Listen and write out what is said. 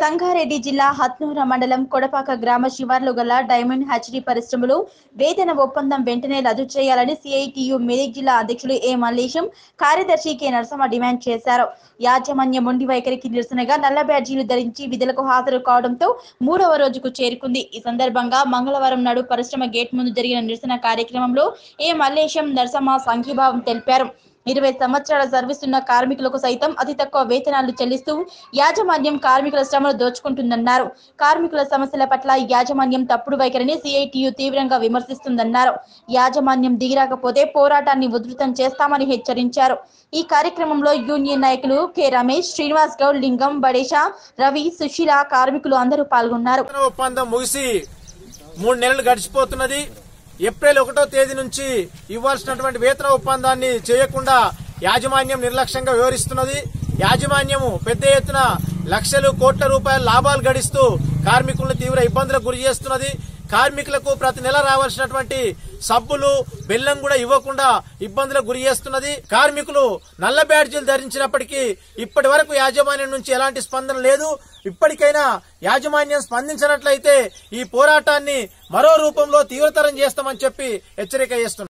సంగారెడ్డి జిల్లా హత్నూర మండలం కొడపాక గ్రామ శివార్లో గల డైమండ్ హ్యాచరీ పరిశ్రమలో వేతన ఒప్పందం వెంటనే రద్దు చేయాలని సిఐటియు మెదక్ జిల్లా అధ్యక్షులు ఏ మల్లేశం కార్యదర్శి కె నరసమ్మ డిమాండ్ చేశారు యాజమాన్య మొండి వైఖరికి నిరసనగా నల్ల బ్యాడ్జీలు ధరించి విధులకు హాజరు కావడంతో మూడవ రోజుకు చేరుకుంది ఈ సందర్భంగా మంగళవారం నాడు పరిశ్రమ గేట్ ముందు జరిగిన నిరసన కార్యక్రమంలో ఏ మల్లేశం నరసమ్మ సంఘీభావం తెలిపారు ఇరవై సంవత్సరాల సర్వీస్ ఉన్న కార్మికులకు సైతం అతి తక్కువ వేతనాలు చెల్లిస్తూ యాజమాన్యం కార్మికుల శ్రమను దోచుకుంటుందన్నారు కార్మికుల సమస్యల పట్ల యాజమాన్యం తప్పుడు వైఖరిని సిఐటియు తీవ్రంగా విమర్శిస్తుందన్నారు యాజమాన్యం దిగిరాకపోతే పోరాటాన్ని ఉధృతం చేస్తామని హెచ్చరించారు ఈ కార్యక్రమంలో యూనియన్ నాయకులు కె రమేష్ శ్రీనివాస్ గౌడ్ లింగం బడేషా రవి సుశీల కార్మికులు అందరూ పాల్గొన్నారు వేతన ఒప్పందం ముగిసి మూడు నెలలు గడిచిపోతున్నది ఏప్రిల్ ఒకటో తేదీ నుంచి ఇవ్వాల్సినటువంటి వేతన ఒప్పందాన్ని చేయకుండా యాజమాన్యం నిర్లక్ష్యంగా వ్యవహరిస్తున్నది యాజమాన్యము పెద్ద ఎత్తున లక్షలు కోట్ల రూపాయల లాభాలు గడిస్తూ కార్మికులను తీవ్ర ఇబ్బందులకు గురి చేస్తున్నది కార్మికులకు ప్రతి నెల రావాల్సినటువంటి సబ్బులు బెల్లం కూడా ఇవ్వకుండా ఇబ్బందులకు గురి చేస్తున్నది కార్మికులు నల్ల బ్యాడ్జీలు ధరించినప్పటికీ ఇప్పటి వరకు యాజమాన్యం నుంచి ఎలాంటి స్పందన లేదు ఇప్పటికైనా యాజమాన్యం స్పందించినట్లయితే ఈ పోరాటాన్ని మరో రూపంలో తీవ్రతరం చేస్తామని చెప్పి హెచ్చరిక చేస్తున్నారు